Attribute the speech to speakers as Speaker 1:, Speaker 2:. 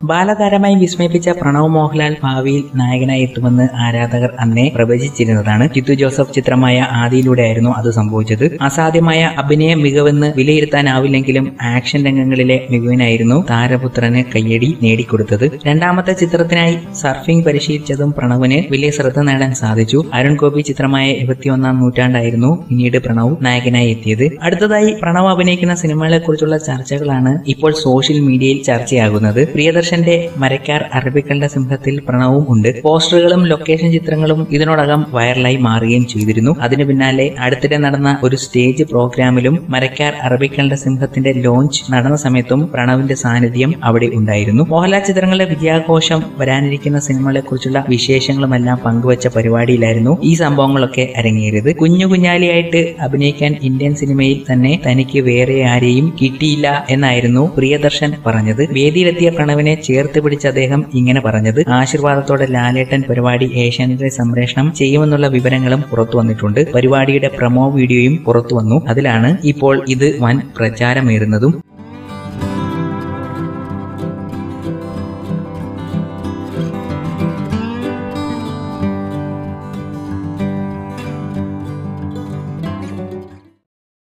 Speaker 1: ബാലതാരമായി വിസ്മയിപ്പിച്ച പ്രണവ് മോഹൻലാൽ ഭാവിയിൽ നായകനായി എത്തുമെന്ന് ആരാധകർ അന്നേ പ്രവചിച്ചിരുന്നതാണ് ജിത്തു ജോസഫ് ചിത്രമായ ആദിയിലൂടെയായിരുന്നു അത് സംഭവിച്ചത് അസാധ്യമായ അഭിനയ മികവെന്ന് വിലയിരുത്താനാവില്ലെങ്കിലും ആക്ഷൻ രംഗങ്ങളിലെ മികവിനായിരുന്നു താരപുത്രന് കയ്യടി നേടിക്കൊടുത്തത് രണ്ടാമത്തെ ചിത്രത്തിനായി സർഫിംഗ് പരിശീലിച്ചതും പ്രണവിന് വലിയ ശ്രദ്ധ നേടാൻ സാധിച്ചു അരുൺ ഗോപി ചിത്രമായ ഇരുപത്തിയൊന്നാം നൂറ്റാണ്ടായിരുന്നു പിന്നീട് പ്രണവ് നായകനായി എത്തിയത് അടുത്തതായി പ്രണവ് അഭിനയിക്കുന്ന സിനിമകളെ കുറിച്ചുള്ള ചർച്ചകളാണ് ഇപ്പോൾ സോഷ്യൽ മീഡിയയിൽ ചർച്ചയാകുന്നത് പ്രിയദർശന്റെ മരക്കാർ അറബിക്കളുടെ സിംഹത്തിൽ പ്രണവും ഉണ്ട് പോസ്റ്ററുകളും ലൊക്കേഷൻ ചിത്രങ്ങളും ഇതിനോടകം വൈറലായി മാറുകയും ചെയ്തിരുന്നു അതിനു പിന്നാലെ അടുത്തിടെ നടന്ന ഒരു സ്റ്റേജ് പ്രോഗ്രാമിലും മരക്കാർ അറബിക്കളുടെ സിംഹത്തിന്റെ ലോഞ്ച് നടന്ന സമയത്തും പ്രണവിന്റെ സാന്നിധ്യം അവിടെ ഉണ്ടായിരുന്നു മോഹൻലാൽ ചിത്രങ്ങളുടെ വിജയാഘോഷം വരാനിരിക്കുന്ന സിനിമകളെ കുറിച്ചുള്ള വിശേഷങ്ങളുമെല്ലാം പങ്കുവച്ച പരിപാടിയിലായിരുന്നു ഈ സംഭവങ്ങളൊക്കെ അരങ്ങേറിയത് കുഞ്ഞു കുഞ്ഞാലിയായിട്ട് അഭിനയിക്കാൻ ഇന്ത്യൻ സിനിമയിൽ തന്നെ തനിക്ക് വേറെ ആരെയും കിട്ടിയില്ല എന്നായിരുന്നു പ്രിയദർശൻ പറഞ്ഞത് വേദിയിലെത്തിയ പ്രണവിനെ ചേർത്ത് പിടിച്ച അദ്ദേഹം ഇങ്ങനെ പറഞ്ഞത് ആശീർവാദത്തോടെ ലാലേട്ടൻ പരിപാടി ഏഷ്യാനെറ്റിൽ സംപ്രേഷണം ചെയ്യുമെന്നുള്ള വിവരങ്ങളും പുറത്തു വന്നിട്ടുണ്ട് പരിപാടിയുടെ പ്രമോ വീഡിയോയും പുറത്തു വന്നു അതിലാണ് ഇപ്പോൾ ഇത് വൻ പ്രചാരമേറുന്നതും